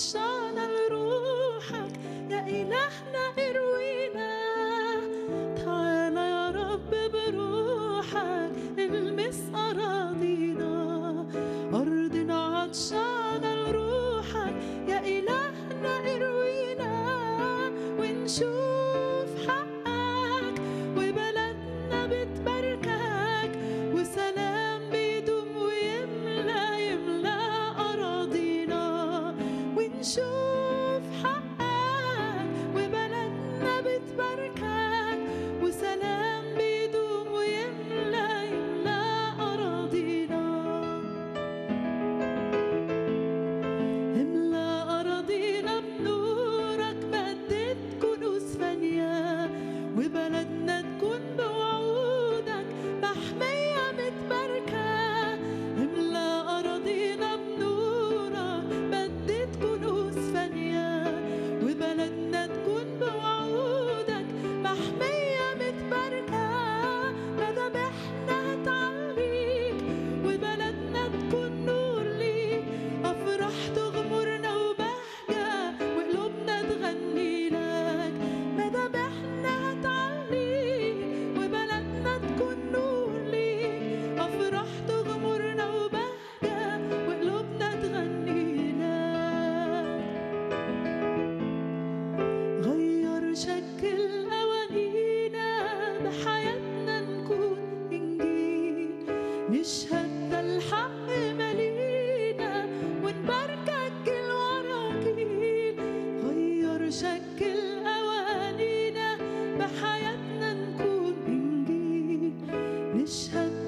عطشانة لروحك يا إلهنا اروينا تعالى يا رب بروحك المس أراضينا أرضنا عطشانة لروحك يا إلهنا اروينا ونشوف حقك وبلدنا بتباركك وسلام بيدوم ويملى يملى أراضينا ونشوف حقك وبلدنا بتباركك وسلام بيدوم ويملى يملى أراضينا املى أراضينا بنورك مدد كنوز فانية وبلدنا تكون بوعودك محمية متباركة املى أراضينا بنورك مدد كنوز فانية وبلدنا تكون بوعودك محمية متباركة مذابحنا تعليك وبلدنا تكون نور ليك أفرح تغمرنا وبهجة وقلوبنا تغني لك مذابحنا تعليك وبلدنا تكون نور ليك أفرح تغمرنا وبهجة وقلوبنا تغني لك غير شكل أوانينا بحياتنا نكون إنجيل نشهد ده الحق مالينا ونباركك كل وراكيل غير شكل أوانينا بحياتنا نكون إنجيل نشهد